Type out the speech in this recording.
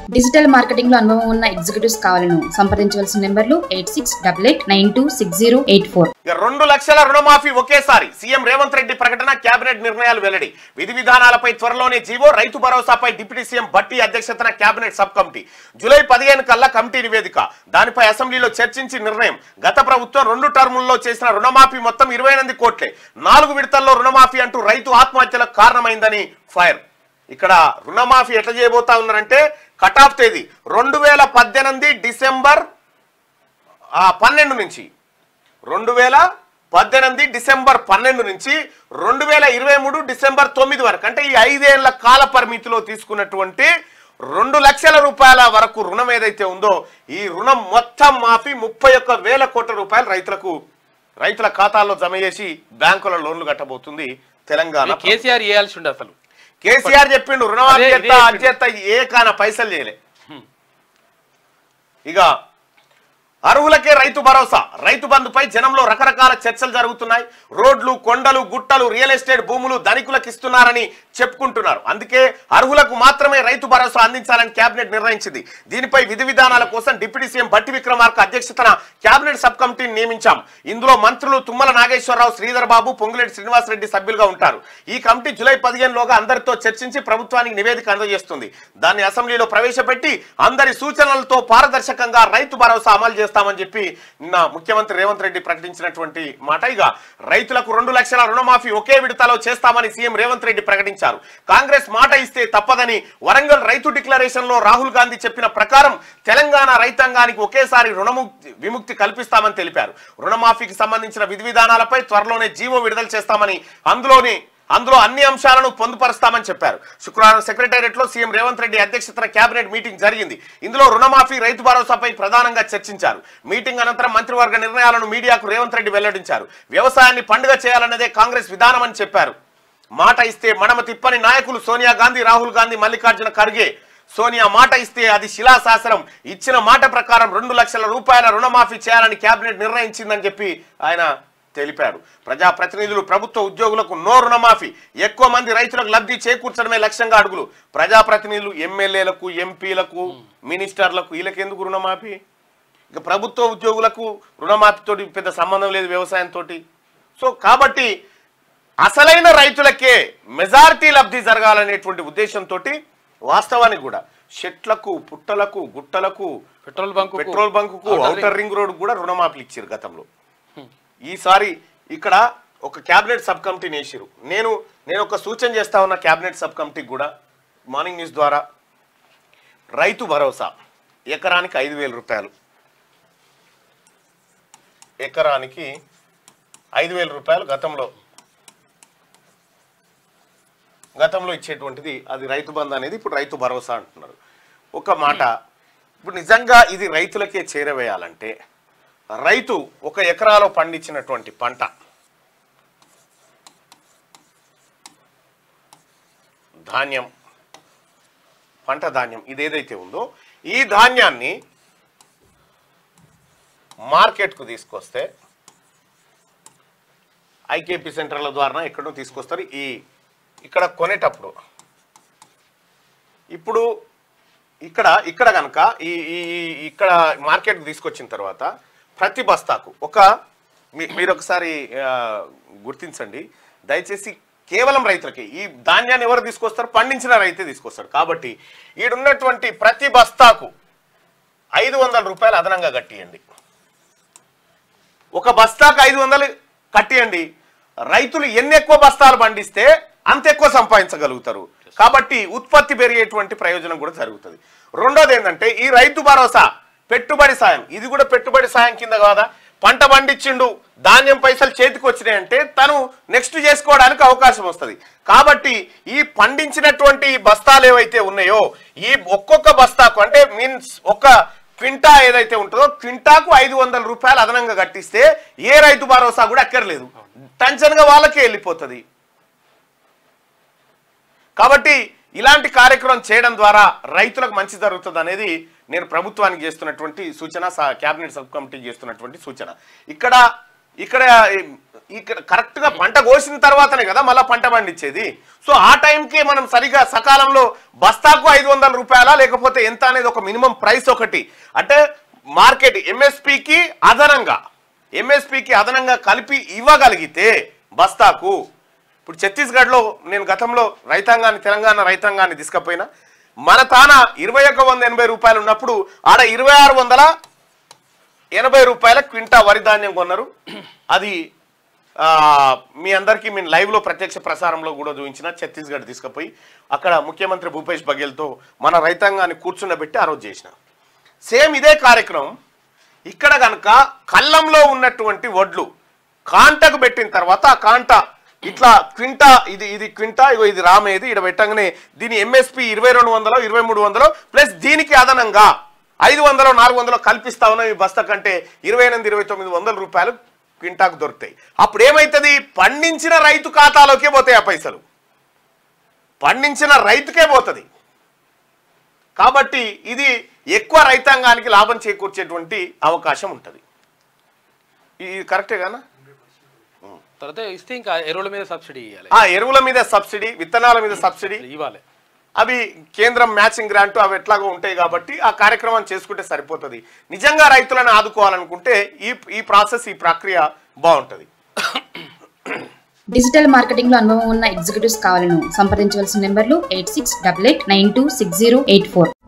digital marketing లో అనుభవం ఉన్న ఎగ్జిక్యూటివ్స్ కావాలను సంప్రదించవలసిన నెంబర్లు eight six double eight nine two six zero eight four ఇక రెండు లక్షల రుణమాఫీ ఒకేసారి సీఎం రేవంత్ రెడ్డి ప్రకటన కేబినెట్ నిర్ణయాలు వెల్లడి విధి విధానాలపై త్వరలోనే జీవో రైతు భరోసాపై డిప్యూటీ సీఎం భట్టి అధ్యక్షతన కేబినెట్ సబ్ కమిటీ జూలై పదిహేను కల్లా కమిటీ నివేదిక దానిపై అసెంబ్లీలో చర్చించి నిర్ణయం గత ప్రభుత్వం రెండు టర్ముల్లో చేసిన రుణమాఫీ మొత్తం ఇరవై ఎనిమిది కోట్లే నాలుగు విడతల్లో రుణమాఫీ అంటూ రైతు ఆత్మహత్యలకు కారణమైందని ఫైర్ ఇక్కడ రుణమాఫీ ఎట్లా చేయబోతా ఉన్నారంటే కట్ ఆఫ్ తేదీ రెండు వేల పద్దెనిమిది డిసెంబర్ ఆ, పన్నెండు నుంచి రెండు వేల పద్దెనిమిది డిసెంబర్ పన్నెండు నుంచి రెండు వేల ఇరవై మూడు డిసెంబర్ తొమ్మిది వరకు అంటే ఈ ఐదేళ్ల కాల పరిమితిలో తీసుకున్నటువంటి రెండు లక్షల రూపాయల వరకు రుణం ఏదైతే ఉందో ఈ రుణం మొత్తం మాఫీ ముప్పై ఒక్క వేల కోట్ల రూపాయలు రైతులకు రైతుల ఖాతాల్లో జమ చేసి బ్యాంకుల లోన్లు కట్టబోతుంది తెలంగాణ కేసీఆర్ చేయాల్సి ఉండే అసలు కేసీఆర్ చెప్పిండు రుణమాఫీ అదే, చేస్తా ఇదే అది చేస్తా ఏ కాన పైసలు చేయలే ఇక అర్హులకే రైతు భరోసా రైతు బంధుపై జనంలో రకరకాల చర్చలు జరుగుతున్నాయి రోడ్లు కొండలు గుట్టలు రియల్ ఎస్టేట్ భూములు ధనికులకు ఇస్తున్నారని చెప్పుకుంటున్నారు అందుకే అర్హులకు మాత్రమే రైతు భరోసా అందించాలని కేబినెట్ నిర్ణయించింది దీనిపై విధి విధానాల కోసం డిప్యూటీ సీఎం భట్టి విక్రమార్క అధ్యక్షతన కేబినెట్ సబ్ కమిటీని నియమించాం ఇందులో మంత్రులు తుమ్మల నాగేశ్వరరావు శ్రీధర్ బాబు పొంగులేటి శ్రీనివాసరెడ్డి సభ్యులుగా ఉంటారు ఈ కమిటీ జూలై పదిహేనులోగా అందరితో చర్చించి ప్రభుత్వానికి నివేదిక అందజేస్తుంది దాన్ని అసెంబ్లీలో ప్రవేశపెట్టి అందరి సూచనలతో పారదర్శకంగా రైతు భరోసా అమలు చేస్తామని చెప్పి నిన్న ముఖ్యమంత్రి రేవంత్ రెడ్డి ప్రకటించినటువంటి మాట ఇక రైతులకు రెండు లక్షల రుణమాఫీ ఒకే విడతలో చేస్తామని సీఎం రేవంత్ రెడ్డి ప్రకటించారు కాంగ్రెస్ మాట ఇస్తే తప్పదని వరంగల్ రైతు డిక్లరేషన్ లో రాహుల్ గాంధీ చెప్పిన ప్రకారం తెలంగాణ రైతాంగానికి ఒకేసారి రుణముక్తి విముక్తి కల్పిస్తామని తెలిపారు రుణమాఫీకి సంబంధించిన విధి విధానాలపై త్వరలోనే జీవో విడుదల చేస్తామని అందులోని అందులో అన్ని అంశాలను పొందుపరుస్తామని చెప్పారు శుక్రవారం సెక్రటేరియట్ లో సీఎం రేవంత్ రెడ్డి అధ్యక్షతన కేబినెట్ మీటింగ్ జరిగింది ఇందులో రుణమాఫీ రైతు భరోసాపై ప్రధానంగా చర్చించారు మీటింగ్ అనంతరం మంత్రివర్గ నిర్ణయాలను మీడియాకు రేవంత్ రెడ్డి వెల్లడించారు వ్యవసాయాన్ని పండుగ చేయాలన్నదే కాంగ్రెస్ విధానమని చెప్పారు మాట ఇస్తే మడమ తిప్పని నాయకులు సోనియా గాంధీ రాహుల్ గాంధీ మల్లికార్జున ఖర్గే సోనియా మాట ఇస్తే అది శిలాశాసనం ఇచ్చిన మాట ప్రకారం రెండు లక్షల రూపాయల రుణమాఫీ చేయాలని కేబినెట్ నిర్ణయించిందని చెప్పి ఆయన తెలిపాడు ప్రజాప్రతినిధులు ప్రభుత్వ ఉద్యోగులకు నో రుణమాఫీ ఎక్కువ మంది రైతులకు లబ్ధి చేకూర్చడమే లక్ష్యంగా అడుగులు ప్రజాప్రతినిధులు ఎమ్మెల్యేలకు ఎంపీలకు మినిస్టర్లకు వీళ్ళకి ఎందుకు రుణమాఫీ ఇక ప్రభుత్వ ఉద్యోగులకు రుణమాఫీతోటి పెద్ద సంబంధం లేదు వ్యవసాయంతో సో కాబట్టి అసలైన రైతులకే మెజారిటీ లబ్ధి జరగాలనేటువంటి ఉద్దేశంతో వాస్తవానికి కూడా చెట్లకు పుట్టలకు గుట్టలకు పెట్రోల్ బంకు పెట్రోల్ బంకుకు ఔటర్ రింగ్ రోడ్ కూడా రుణమాఫీలు ఇచ్చారు గతంలో ఈసారి ఇక్కడ ఒక క్యాబినెట్ సబ్ కమిటీని వేసిరు నేను నేను ఒక సూచన చేస్తా ఉన్న క్యాబినెట్ సబ్ కమిటీకి కూడా మార్నింగ్ న్యూస్ ద్వారా రైతు భరోసా ఎకరానికి ఐదు వేల రూపాయలు ఎకరానికి ఐదు వేల రూపాయలు గతంలో గతంలో ఇచ్చేటువంటిది అది రైతు బంధు అనేది ఇప్పుడు రైతు భరోసా అంటున్నారు ఒక మాట ఇప్పుడు నిజంగా ఇది రైతులకే చేరవేయాలంటే రైతు ఒక ఎకరాలో పండించినటువంటి పంట ధాన్యం పంట ధాన్యం ఇదేదైతే ఉందో ఈ ధాన్యాన్ని మార్కెట్కు తీసుకొస్తే ఐకేపీ సెంటర్ల ద్వారా ఎక్కడో తీసుకొస్తారు ఈ ఇక్కడ కొనేటప్పుడు ఇప్పుడు ఇక్కడ ఇక్కడ కనుక ఈ ఈ ఈ- ఇక్కడ మార్కెట్కి తీసుకొచ్చిన తర్వాత ప్రతి బస్తాకు ఒక మీ- మీరు ఒకసారి ఆ, గుర్తించండి దయచేసి కేవలం రైతులకి ఈ ధాన్యాన్ని ఎవరు తీసుకొస్తారు పండించిన రైతే తీసుకొస్తారు కాబట్టి ఈడున్నటువంటి ప్రతి బస్తాకు ఐదు వందల రూపాయలు అదనంగా కట్టియండి ఒక బస్తాకు ఐదు వందలు కట్టియండి రైతులు ఎన్ని ఎక్కువ బస్తాలు పండిస్తే అంత ఎక్కువ సంపాదించగలుగుతారు కాబట్టి ఉత్పత్తి పెరిగేటువంటి ప్రయోజనం కూడా జరుగుతుంది రెండోది ఏంటంటే ఈ రైతు భరోసా పెట్టుబడి సాయం ఇది కూడా పెట్టుబడి సాయం కింద కాదా పంట పండించిండు ధాన్యం పైసలు చేతికి వచ్చినాయంటే తను నెక్స్ట్ చేసుకోవడానికి అవకాశం వస్తుంది కాబట్టి ఈ పండించినటువంటి ఈ బస్తాలు ఏవైతే ఉన్నాయో ఈ ఒక్కొక్క బస్తాకు అంటే మీన్స్ ఒక క్వింటా ఏదైతే ఉంటుందో క్వింటాకు ఐదు వందల రూపాయలు అదనంగా కట్టిస్తే ఏ రైతు భరోసా కూడా అక్కర్లేదు టెన్షన్గా వాళ్ళకే వెళ్ళిపోతుంది కాబట్టి ఇలాంటి కార్యక్రమం చేయడం ద్వారా రైతులకు మంచి జరుగుతుంది అనేది నేను ప్రభుత్వానికి చేస్తున్నటువంటి సూచన సా- కేబినెట్ సబ్ కమిటీ చేస్తున్నటువంటి సూచన ఇక్కడ ఇక్కడ ఇక్కడ కరెక్ట్ గా పంట కోసిన తర్వాతనే కదా మళ్ళీ పంట పండించేది సో ఆ టైంకి మనం సరిగా సకాలంలో బస్తాకు ఐదు వందల రూపాయల లేకపోతే ఎంత అనేది ఒక మినిమం ప్రైస్ ఒకటి అంటే మార్కెట్ ఎంఎస్పికి అదనంగా ఎంఎస్పికి అదనంగా కలిపి ఇవ్వగలిగితే బస్తాకు ఇప్పుడు ఛత్తీస్గఢ్లో నేను గతంలో రైతాంగాన్ని తెలంగాణ రైతాంగాన్ని తీసుకపోయినా మన తాన ఇరవై ఒక వంద ఎనభై రూపాయలు ఉన్నప్పుడు ఆడ ఇరవై ఆరు వందల ఎనభై రూపాయల క్వింటా వరి ధాన్యం కొన్నారు అది ఆ, మీ అందరికీ మేము లైవ్లో ప్రత్యక్ష ప్రసారంలో కూడా చూపించిన ఛత్తీస్గఢ్ తీసుకుపోయి అక్కడ ముఖ్యమంత్రి భూపేష్ బఘేల్తో మన రైతాంగాన్ని కూర్చుండబెట్టి ఆ రోజు చేసిన సేమ్ ఇదే కార్యక్రమం ఇక్కడ కనుక కళ్ళంలో ఉన్నటువంటి వడ్లు కాంటకు పెట్టిన తర్వాత ఆ కాంట ఇట్లా క్వింటా ఇది ఇది క్వింటా ఇగో ఇది రామేది ఇక్కడ పెట్టగానే దీని ఎంఎస్పి ఇరవై రెండు వందలు ఇరవై మూడు వందలు ప్లస్ దీనికి అదనంగా ఐదు వందలు నాలుగు వందలు కల్పిస్తా ఉన్నాం ఈ బస్తా కంటే ఇరవై ఎనిమిది ఇరవై తొమ్మిది వందల రూపాయలు క్వింటాకు దొరుకుతాయి అప్పుడు ఏమవుతుంది పండించిన రైతు ఖాతాలోకే పోతాయి ఆ పైసలు పండించిన రైతుకే పోతుంది కాబట్టి ఇది ఎక్కువ రైతాంగానికి లాభం చేకూర్చేటువంటి అవకాశం ఉంటుంది ఇది కరెక్టే కదా తర్వాత ఇస్తే ఇంకా ఎరువుల మీద సబ్సిడీ ఇవ్వాలి ఆ ఎరువుల మీద సబ్సిడీ విత్తనాల మీద సబ్సిడీ ఇవ్వాలి అవి కేంద్రం మ్యాచింగ్ గ్రాంట్ అవి ఎట్లాగో ఉంటాయి కాబట్టి ఆ కార్యక్రమం చేసుకుంటే సరిపోతుంది నిజంగా రైతులను ఆదుకోవాలనుకుంటే ఈ ఈ ప్రాసెస్ ఈ ప్రక్రియ బాగుంటుంది డిజిటల్ మార్కెటింగ్ లో అనుభవం ఉన్న ఎగ్జిక్యూటివ్స్ కావాలను సంప్రదించవలసిన నెంబర్లు eight six double eight nine two six zero eight four